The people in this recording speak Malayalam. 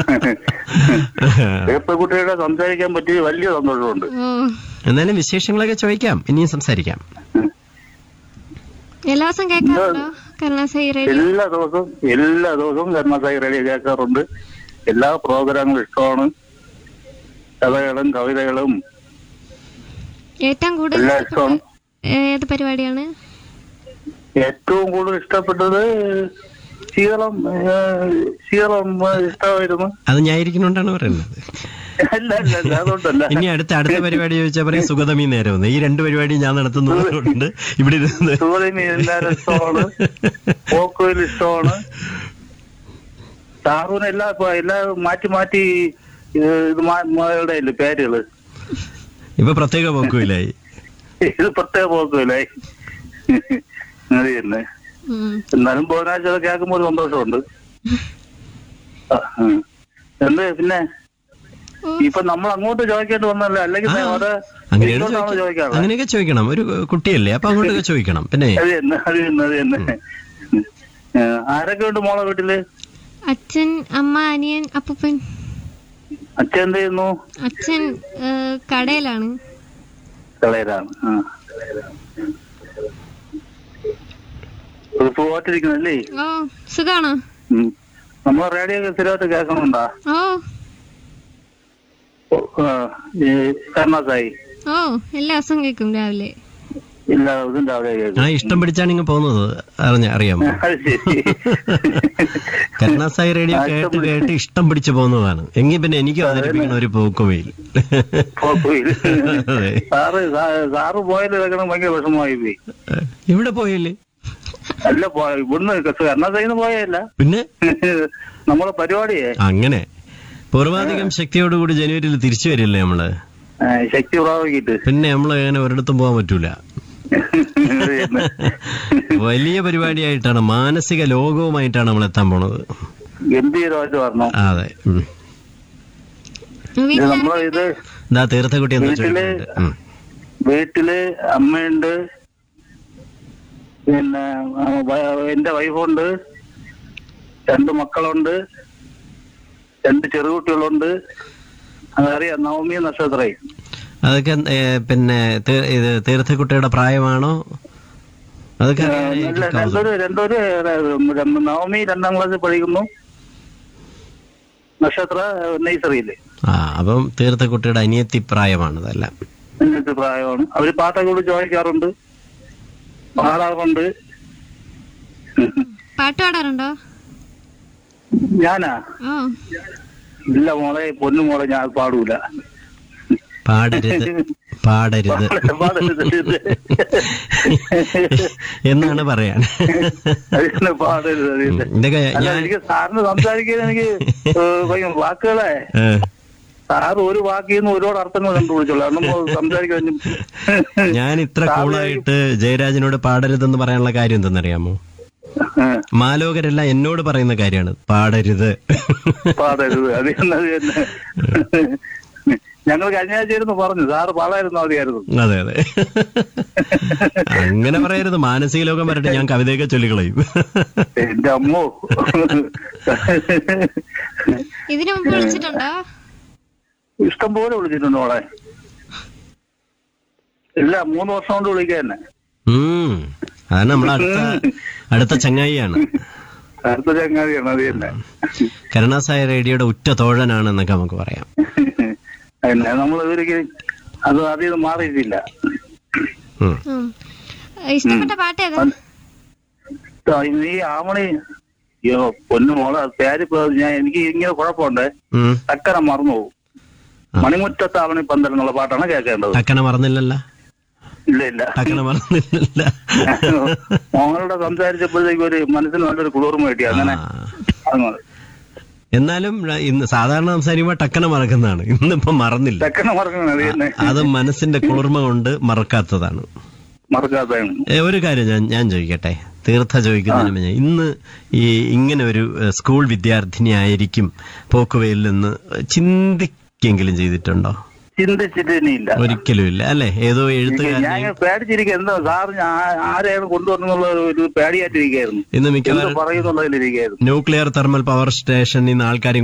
കുട്ടിയുടെ സംസാരിക്കാൻ പറ്റി വലിയ സന്തോഷമുണ്ട് ഓ എന്നാലും വിശേഷങ്ങളൊക്കെ ചോദിക്കാം ഇനിയും സംസാരിക്കാം എല്ലാ ദിവസം കേൾക്കാറുണ്ടോ കരുണാസായി റേഡിയോ എല്ലാ ദിവസവും എല്ലാ ദിവസവും കർണാസായി റേഡിയോ കേൾക്കാറുണ്ട് എല്ലാ പ്രോഗ്രാമും ഇഷ്ടമാണ് കഥകളും കവിതകളും ഏറ്റവും കൂടുതൽ എല്ലാം ഇഷ്ടമാണ് ഏത് പരിപാടിയാണ് ഏറ്റവും കൂടുതൽ ഇഷ്ടപ്പെട്ടത് ശീതളം ഏഹ്, ശീതളം ഏഹ്, ഇഷ്ടമായിരുന്നു അത് ഞായിരിക്കുന്നുണ്ടാണ് പറയുന്നത് അല്ല അല്ല അല്ല അതുകൊണ്ടല്ല ഇനി അടുത്ത അടുത്ത പരിപാടി ചോദിച്ചാൽ പറയും സുഗതമി നേരം ഈ രണ്ട് പരിപാടി ഞാൻ നടത്തുന്നതുകൊണ്ട് ഇവിടെ ഇരുന്ന് സൂര്യന് എല്ലാവരും ഇഷ്ടമാണ് പോക്കുവൽ ഇഷ്ടമാണ് സാറുവിന് എല്ലാ ഇപ്പൊ എല്ലാം മാറ്റി മാറ്റി ഇത് ഇത് മാ- മാ- ഇല്ലേ പേരുകള് ഇപ്പൊ പ്രത്യേക പോക്കുമില്ലായി ഇത് പ്രത്യേക പോക്കുവല്ലേ അത് തന്നെ ഉം. എന്നാലും ബുധനാഴ്ച കേൾക്കുമ്പോൾ ഒരു സന്തോഷമുണ്ട് ആ, ഉം. എന്ത് പിന്നെ ഓ, ഇപ്പൊ നമ്മൾ അങ്ങോട്ട് ചോദിക്കേണ്ടി വന്നല്ലോ അല്ലെങ്കിൽ ആ, അവിടെ അങ്ങനെയാണ് ഇങ്ങോട്ടാണോ ചോദിക്ക- ചോദിക്കാറുള്ളത് അങ്ങനെയൊക്കെ ചോദിക്കണം ഒരു കുട്ടിയല്ലേ അപ്പൊ അങ്ങോട്ടൊക്കെ ചോദിക്കണം പിന്നെ അത് തന്നെ അത് തന്നെ അത് തന്നെ ഏ, ആരൊക്കെ ഉണ്ട് മോളെ വീട്ടില് അച്ഛൻ അമ്മ അനിയൻ അപ്പൂപ്പൻ അച്ഛൻ എന്ത് ചെയ്യുന്നു അച്ഛൻ ഏ, കടയിലാണ് കളയരാണ് ആ ഇപ്പൊ ഓട്ടിരിക്കുന്നല്ലേ ഓ സുഖാണോ ഉം. നമ്മളെ റേഡിയോ ഒക്കെ സ്ഥിരമായിട്ട് കേൾക്കണുണ്ടാ ഓ ഓ, ആ, ഈ കർണാസായി ഓ എല്ലാ ദിവസവും കേൾക്കും രാവിലെ ഇല്ല ഇതും രാവിലെ ആ കേൾക്കും ഇഷ്ടം പിടിച്ചാണ് ഇങ്ങ് പോകുന്നത് അറിഞ്ഞ അറിയാമോ അത് ശരി കരുണാസായി റേഡിയോ ആ, ഇഷ്ടം കേട്ട് പിടിച്ച്. കേട്ട് ഇഷ്ടം പിടിച്ചു പോകുന്നതാണ് എങ്കിൽ പിന്നെ എനിക്ക് അവതരിപ്പിക്കുന്ന ഒരു പോക്കുവയിൽ പോയില്ല. അതെ. സാറ് സാ- സാറ് പോയാലും ഇതൊക്കെ ഭയങ്കര വിഷമമായി പോയി ഇവിടെ പോയില്ലേ അല്ല പോ- ഇവിടുന്ന് കർണാസായിന്ന് പോയല്ല പിന്നെ നമ്മളെ പരിപാടിയെ അങ്ങനെ പൂർവാധികം ശക്തിയോടുകൂടി ജനുവരിയിൽ തിരിച്ചു വരില്ലേ നമ്മള് ആ, ശക്തി പ്രാപിക്കിട്ട് പിന്നെ നമ്മള് അങ്ങനെ ഒരിടത്തും പോകാൻ പറ്റൂല അത് തന്നെ. വലിയ പരിപാടിയായിട്ടാണ് മാനസിക ലോകവുമായിട്ടാണ് നമ്മൾ എത്താൻ പോണത് ഗംഭീരമായിട്ട് പറഞ്ഞു ആ, അതെ ഉം. ഇത് വീട്ടിൽ നമ്മളെ ഇത് ഇതാ തീർത്ഥക്കുട്ടി എന്താ വീട്ടില് ചോദിക്കുന്നുണ്ട് ഉം. വീട്ടില് അമ്മയുണ്ട് പിന്നെ ആ, വ- എന്റെ വൈഫുണ്ട് രണ്ട് മക്കളുണ്ട് രണ്ട് ചെറുകുട്ടികളുണ്ട് അതറിയാം നവമി നക്ഷത്രയും അതൊക്കെ ഏ, പിന്നെ തീ- ഇത് തീർത്ഥക്കുട്ടിയുടെ പ്രായമാണോ അതൊക്കെ അല്ല അറിയാനായിട്ട് കൗതുകം. രണ്ടൊരു രണ്ടൊരു രണ്ട് നവമി രണ്ടാം ക്ലാസ്സിൽ പഠിക്കുന്നു നക്ഷത്ര നഴ്സറിയില് ആ അപ്പം തീർത്ഥക്കുട്ടിയുടെ അനിയത്തി പ്രായമാണ് അതെല്ലാം എന്നിട്ട് പ്രായമാണ് അവര് പാട്ടൊക്കെ കൂടി ചോദിക്കാറുണ്ട് പാടാറുണ്ട് പാട്ട് പാടാറുണ്ടോ ഞാനാ ഓ ഇല്ല മോളെ പൊന്നു മോളെ ഞാൻ പാടൂല പാടരുത് പാടരുത് പാടരുത് എന്നാണ് പറയാൻ അതിന് പാടരുത് അതിന്. ഇതൊക്കെ അല്ല ഞാൻ എനിക്ക് സാറിന് സംസാരിക്കാൻ എനിക്ക് ഏ, ഭയങ്കര വാക്കുകളെ ഏ, സാറ് ഒരു വാക്കിൽ നിന്ന് ഒരുപാട് അർത്ഥങ്ങൾ കണ്ടുപിടിച്ചോളൂ അന്ന് സംസാരിക്കാൻ ഞാൻ ഇത്ര കൂളായിട്ട് ജയരാജനോട് പാടരുതെന്ന് പറയാനുള്ള കാര്യം എന്തെന്നറിയാമോ ഏ, മാലോകരെല്ലാം എന്നോട് പറയുന്ന കാര്യമാണ് പാടരുത് പാടരുത് അത് തന്നെ അത് തന്നെ ഞങ്ങൾ കഴിഞ്ഞ ആഴ്ച ഇരുന്ന് പറഞ്ഞു സാറ് പാടായിരുന്നു മതിയായിരുന്നു അതെ അതെ അങ്ങനെ പറയരുത് മാനസിക ലോകം വരട്ടെ ഞാൻ കവിതയൊക്കെ ചൊല്ലിക്കളയും എന്റെ അമ്മോ ഇതിനു മുമ്പ് വിളിച്ചിട്ടുണ്ടോ ഇഷ്ടം പോലെ വിളിച്ചിട്ടുണ്ട് മോളെ ഇല്ല മൂന്ന് വർഷം കൊണ്ട് വിളിക്കുക തന്നെ ഉം അതാണ് നമ്മളെ അടുത്ത അടുത്ത ചങ്ങായിയാണ് അടുത്ത ചങ്ങാതിയാണ് അത് തന്നെ കരുണാസായ റേഡിയോയുടെ ഉറ്റ തോഴനാണെന്നൊക്കെ നമുക്ക് പറയാം പിന്നെ നമ്മൾ ഇവർക്ക് അത് അതിൽ നിന്ന് മാറിയിട്ടില്ല ഉം. ഉം. ഇഷ്ടപ്പെട്ട പാട്ട് ഏതാ ആ, ഈ ആമണി അയ്യോ പൊന്നു മോളെ പേര് ഇപ്പൊ ഞാൻ എനിക്ക് ഇങ്ങനെ കുഴപ്പമുണ്ട് ഉം. ചക്കര മറന്നു പോകും മണിമുറ്റത്ത് ആവണി പന്തൽ എന്നുള്ള പാട്ടാണ് കേൾക്കേണ്ടത് ടക്കന മറന്നില്ലല്ല ഇല്ല ഇല്ല ടക്കന മറന്നില്ലല്ല മോങ്ങളുടെ സംസാരിച്ചപ്പോഴത്തേക്ക് ഒരു മനസ്സിന് നല്ലൊരു കുളിർമ കിട്ടി അങ്ങനെ ആ. അങ്ങനെ എന്നാലും ഇന്ന് സാധാരണ സംസാരിക്കുമ്പോ ടക്കന മറക്കുന്നതാണ് ഇന്നിപ്പോ മറന്നില്ല ചക്കന മറക്കണം അത് തന്നെ അത് മനസ്സിന്റെ കുളിർമ കൊണ്ട് മറക്കാത്തതാണ് മറക്കാത്തതാണ് ഏ, ഒരു കാര്യം ഞാൻ ഞാൻ ചോദിക്കട്ടെ തീർത്ഥ ചോദിക്കുന്നതിന് മുന്നേ ഇന്ന് ഈ ഇങ്ങനെ ഒരു ഏ, സ്കൂൾ വിദ്യാർത്ഥിനി ആയിരിക്കും പോക്കുവയിൽ നിന്ന് ചിന്തിക്കെങ്കിലും ചെയ്തിട്ടുണ്ടോ ചിന്തിച്ചിട്ട് ഇനിയില്ല ഒരിക്കലും ഇല്ല അല്ലെ ഏതോ ഞാൻ എഴുത്തുകാരനെ ഇങ്ങനെ പേടിച്ചിരിക്കുക എന്താ സാർ ഞാൻ ആരെയാണ് കൊണ്ടുവന്നുള്ള ഒരു പേടിയായിട്ടിരിക്കുകയായിരുന്നു ഇന്ന് എന്ത് മിക്കവാറും പറയുന്നുള്ളതിലിരിക്കുകയായിരുന്നു ന്യൂക്ലിയർ തെർമൽ പവർ സ്റ്റേഷനിൽ നിന്ന് ആൾക്കാരെ